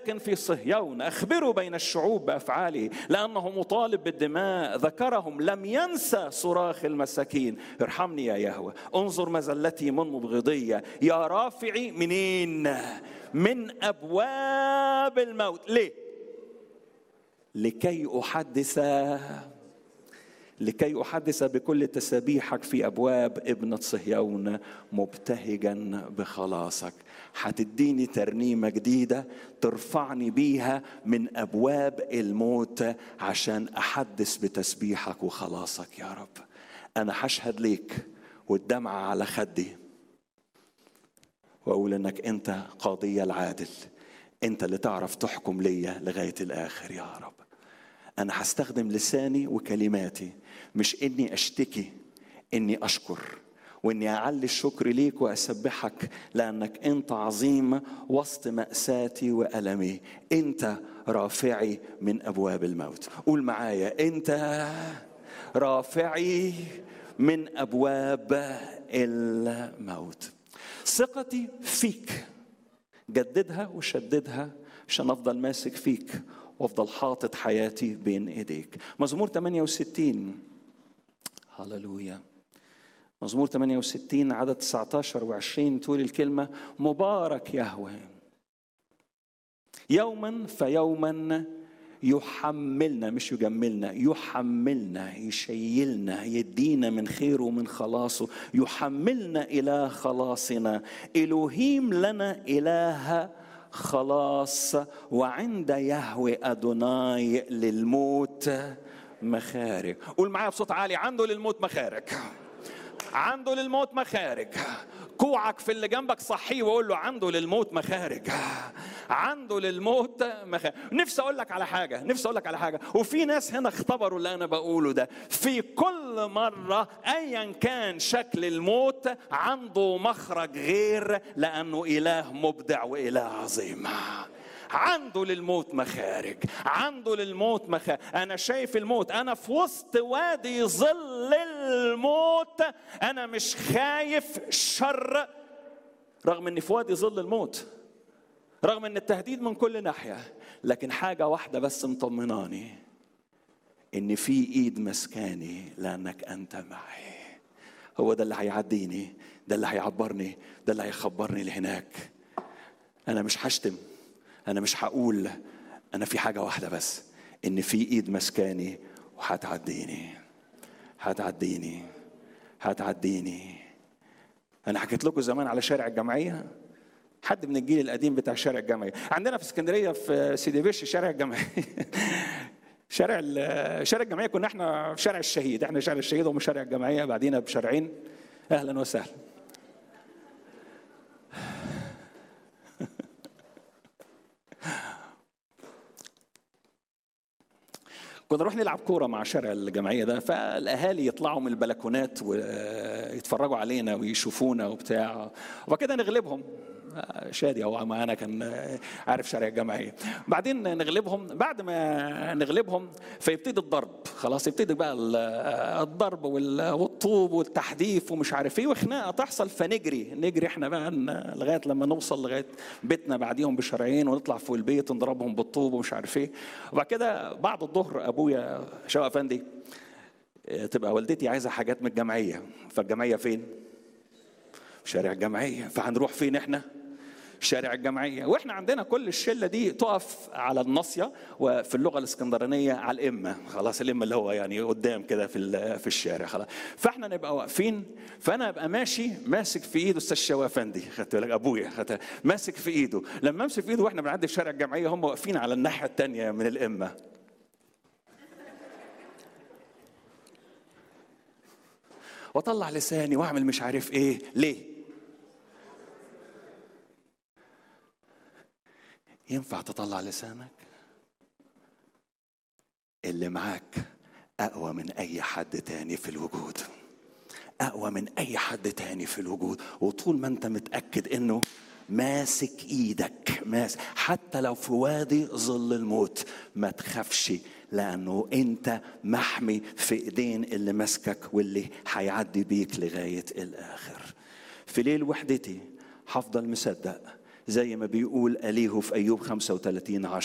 الساكن في صهيون اخبروا بين الشعوب بافعاله لانه مطالب بالدماء ذكرهم لم ينسى صراخ المساكين ارحمني يا يهوه انظر مزلتي من مبغضيه يا رافعي منين من ابواب الموت ليه لكي احدث لكي احدث بكل تسابيحك في ابواب ابنه صهيون مبتهجا بخلاصك هتديني ترنيمه جديده ترفعني بيها من ابواب الموت عشان احدث بتسبيحك وخلاصك يا رب انا هشهد ليك والدمعه على خدي واقول انك انت قاضي العادل انت اللي تعرف تحكم ليا لغايه الاخر يا رب انا هستخدم لساني وكلماتي مش اني اشتكي اني اشكر واني اعلي الشكر ليك واسبحك لانك انت عظيم وسط ماساتي والمي انت رافعي من ابواب الموت قول معايا انت رافعي من ابواب الموت ثقتي فيك جددها وشددها عشان افضل ماسك فيك وافضل حاطط حياتي بين ايديك مزمور 68 هللويا مزمور 68 عدد 19 و20 تقول الكلمه مبارك يهوه يوما فيوما يحملنا مش يجملنا يحملنا يشيلنا يدينا من خيره ومن خلاصه يحملنا الى خلاصنا الوهيم لنا اله خلاص وعند يهوه ادوناي للموت مخارج قول معايا بصوت عالي عنده للموت مخارج عنده للموت مخارج كوعك في اللي جنبك صحيه وقول له عنده للموت مخارج عنده للموت مخارج نفسي اقول لك على حاجه نفسي اقول لك على حاجه وفي ناس هنا اختبروا اللي انا بقوله ده في كل مره ايا كان شكل الموت عنده مخرج غير لانه اله مبدع واله عظيم عنده للموت مخارج عنده للموت مخارج انا شايف الموت انا في وسط وادي ظل الموت انا مش خايف شر رغم اني في وادي ظل الموت رغم ان التهديد من كل ناحيه لكن حاجه واحده بس مطمناني ان في ايد مسكاني لانك انت معي هو ده اللي هيعديني ده اللي هيعبرني ده اللي هيخبرني لهناك انا مش هشتم انا مش هقول انا في حاجه واحده بس ان في ايد مسكاني وهتعديني هتعديني هتعديني انا حكيت لكم زمان على شارع الجمعيه حد من الجيل القديم بتاع شارع الجمعيه عندنا في اسكندريه في سيدي بشر شارع الجمعيه شارع شارع الجمعيه كنا احنا في شارع الشهيد احنا شارع الشهيد وهم شارع الجمعيه بعدينا بشارعين اهلا وسهلا كنا نروح نلعب كورة مع شارع الجمعية ده فالأهالي يطلعوا من البلكونات ويتفرجوا علينا ويشوفونا وبتاع وبعد كده نغلبهم شادي هو معانا كان عارف شارع الجمعيه بعدين نغلبهم بعد ما نغلبهم فيبتدي الضرب خلاص يبتدي بقى الضرب والطوب والتحديف ومش عارف ايه وخناقه تحصل فنجري نجري احنا بقى لغايه لما نوصل لغايه بيتنا بعديهم بشارعين ونطلع فوق البيت نضربهم بالطوب ومش عارف ايه وبعد كده بعد الظهر ابويا شوقي افندي تبقى والدتي عايزه حاجات من الجمعيه فالجمعيه فين؟ شارع الجمعيه فهنروح فين احنا؟ شارع الجمعيه واحنا عندنا كل الشله دي تقف على الناصيه وفي اللغه الاسكندرانيه على الامه خلاص الامه اللي هو يعني قدام كده في في الشارع خلاص فاحنا نبقى واقفين فانا ابقى ماشي ماسك في ايده استاذ شوافندي خدت بالك ابويا خدت ماسك في ايده لما امسك في ايده واحنا بنعدي في شارع الجمعيه هم واقفين على الناحيه الثانيه من الامه واطلع لساني واعمل مش عارف ايه ليه ينفع تطلع لسانك اللي معاك اقوى من اي حد تاني في الوجود اقوى من اي حد تاني في الوجود وطول ما انت متاكد انه ماسك ايدك ماسك حتى لو في وادي ظل الموت ما تخافش لانه انت محمي في ايدين اللي ماسكك واللي هيعدي بيك لغايه الاخر في ليل وحدتي هفضل مصدق زي ما بيقول أليه في أيوب 35 10